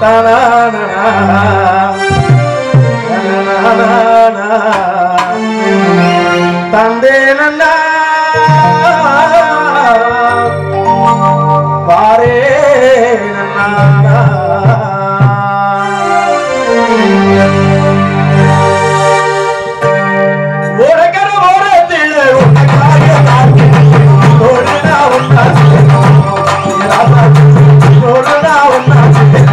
தந்தே நன்னா பாரே நன்னா உனக்கர ஓரத்தில் உனக்காக நான் ஓடுனா உன்னா ஓடுனா உன்னா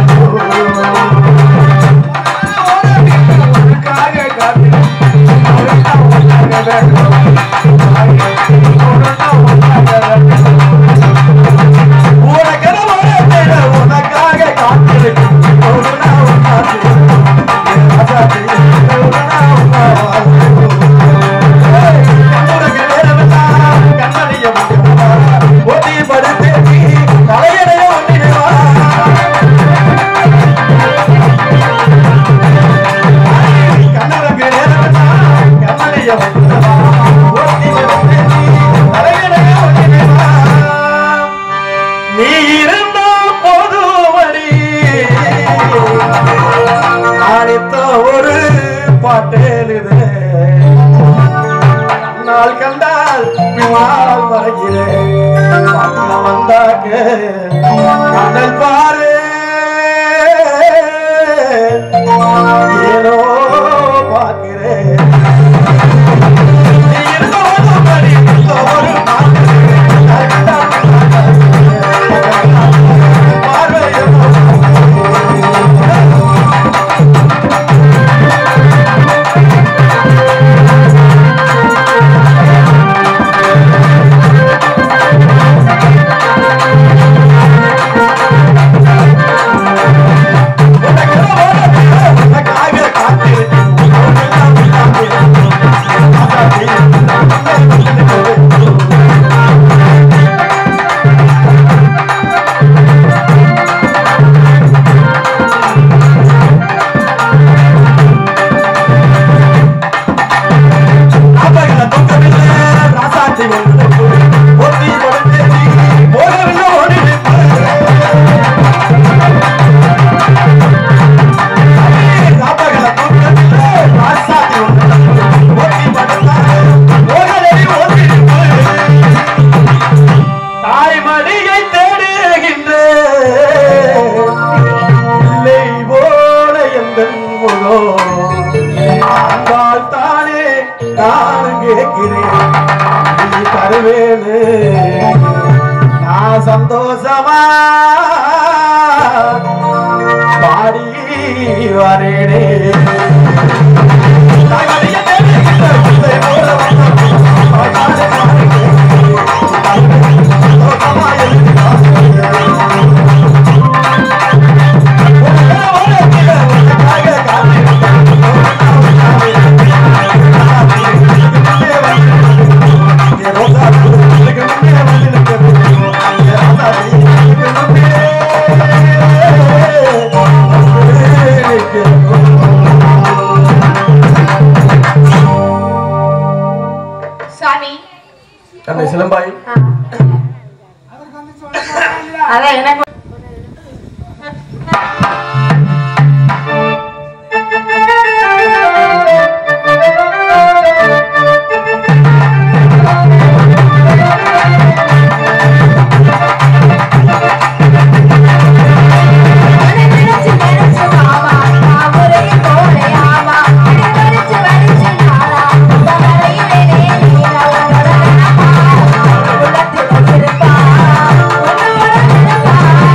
உனக்காக காத்து உனக்கர ஓரத்தில் உனக்காக காத்து ஓடுனா உன்னா ஓடுனா உன்னா நீ இருந்த பொதுவடி ஆடித்த ஒரு பாட்டேலுது நாள் கண்டால் பின்னால் வருகிறேன் பாட்டுல வந்தாக்க கண்ணல் பாரு ஏனோ பார்க்கிறேன் நீ இருந்தோடு படி, இருந்தோடு பார்க்கிறேன். நாள் கண்டால் பார்வை ஏனோ தாய்மடியை தேடுகின்ற இல்லை போல எந்த அன்பால் தானே நான் கேட்கிறேன் நீ தருவேனு நான் சந்தோஷமா பாடி வரேனே தாய்மடியை தேடுகின்ற இல்லை போல வந்த தானே நான் கேட்கிறேன். சந்தோஷமா சுவாமி தன்னை சிலம்பாய் ஆ. அதான் எனக்கு நினைச்சு நினைச்சு மாமா நான் ஒரே கோழையாமா நினைச்சு வலிச்சு நாளா இந்த வரையிலே நீரா உன்னோட நினைப்பா உள்ளத்தில் வச்சிருப்பா உன்னோட நினைப்பா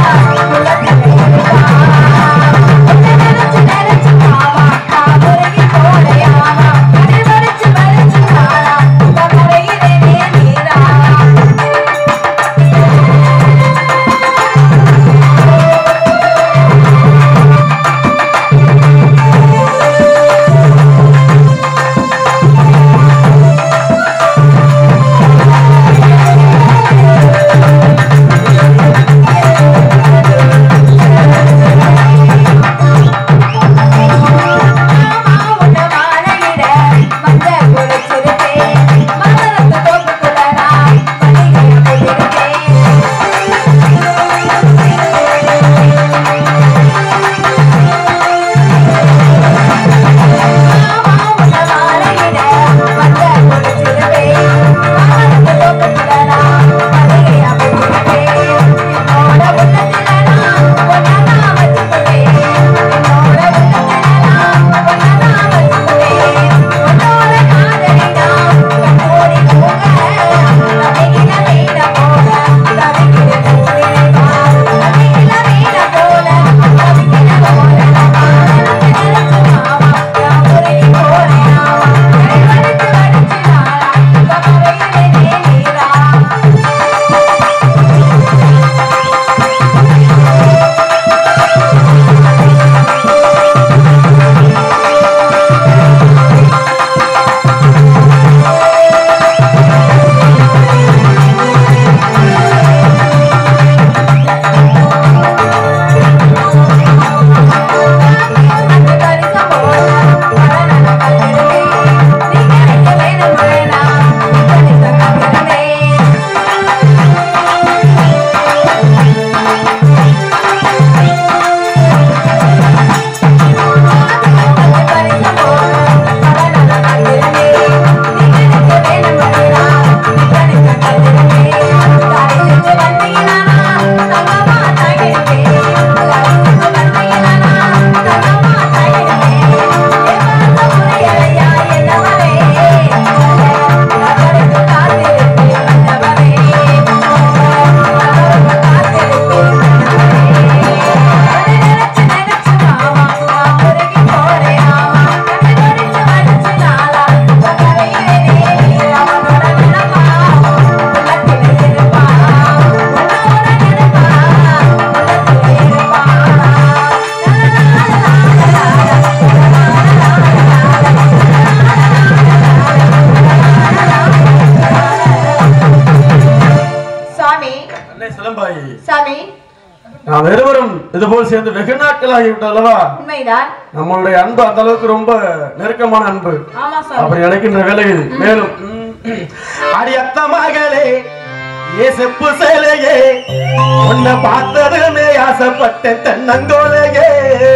இது போல் சேர்ந்து வெகு நாட்கள் ஆகிவிட்டது அல்லவா உண்மைதான் நம்மளுடைய அன்பு அந்த அளவுக்கு ரொம்ப நெருக்கமான அன்பு ஆமா சாமி அப்படி நினைக்கின்ற வேலையில் மேலும் ம், அடி அத்த மகளே ஏ செப்பு சேலையே உன்னை பார்த்ததுமே ஆசைப்பட்ட தென்னங்கோலையே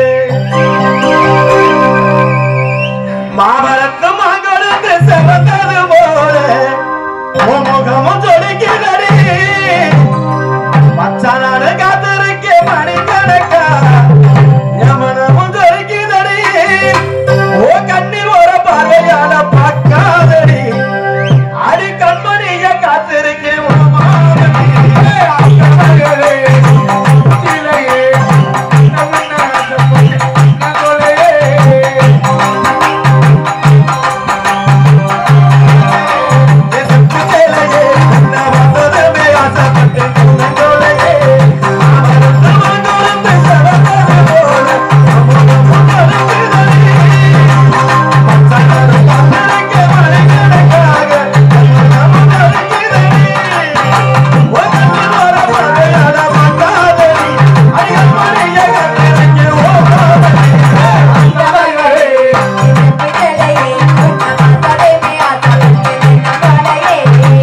மாமரத்து மகளுக்கு செவந்தது போல உன் முகமும் ஜொலிக்குதடி மச்சானான காத்திருக்கே மணிக்கணக்கா யமனமும் ஜொலிக்குதடி ஓ கண்ணீர் ஒரு பார்வையால பார்க்காதடி அடி கண்மணிய காத்திருக்கே உனமாவடி. ஏ அக்கமகளே, சிலையே, நம்ம நாட்டுப்பட்டு நகொலே. எசப்பு சேலையே, உன்னை வந்ததுமே ஆசைப்பட்டு நகொலையே. அமர்ந்து மங்கொழுந்து சரவண போல, அமுதமும் கருக்குதடி. பிள்ளையே உன்னை பார்த்ததுமே ஆசைப்பட்டு நின்னவளையே.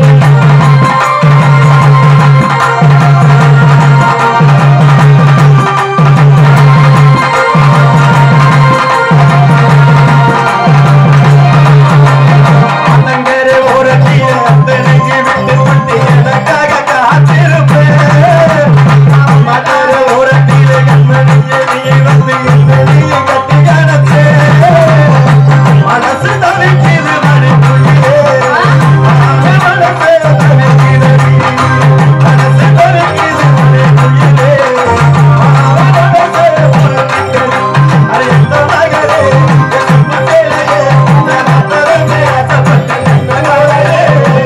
மனசு தவிக்குது மணி புள்ளியே மனசு தவிக்குது மனசு தவிக்குது மணி புள்ளியே மனசு தவிக்குது அரை எந்த மகளே எந்த சேலையே நான் தரமே ஆசைப்பட்ட நங்களே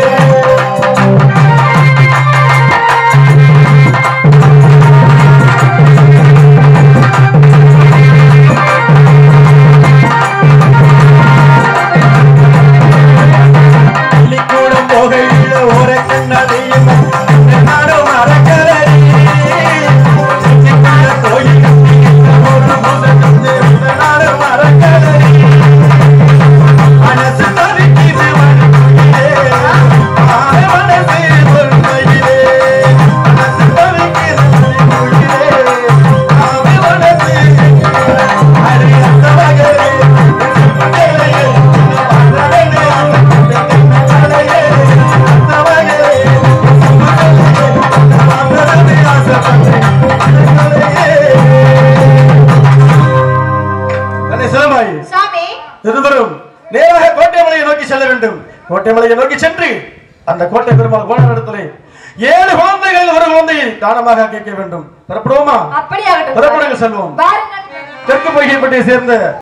பள்ளிக்கூடம் போகையில் ஒரு கண்ணதையும் நானும் மறக்கலடி சின்ன கோயில் கட்டிக்கிட்ட ஒரு முசக்கம் சேர்ந்த நானும் மறக்கலடி மனசு தவிக்குது மணிக்குயிலே ஆறு மனசு சொல்மையிலே மனசு தவிக்குது மணிக்குயிலே ஆறு மனசு அடி அந்த மகளே பிள்ளையே சாமி இருவரும் நேராக கோட்டைமலையை நோக்கி செல்ல வேண்டும் கோட்டைமலையை நோக்கி சென்று அந்த கோட்டை பெருமாள் கோணத்திலே ஏழு குழந்தைகள் ஒரு குழந்தையை தானமாக கேட்க வேண்டும் புறப்படுவோமா அப்படியாகட்டும் புறப்படுங்கள் செல்வோம் பாருங்கள் தெற்கு பொய்கைப்பட்டியை சேர்ந்த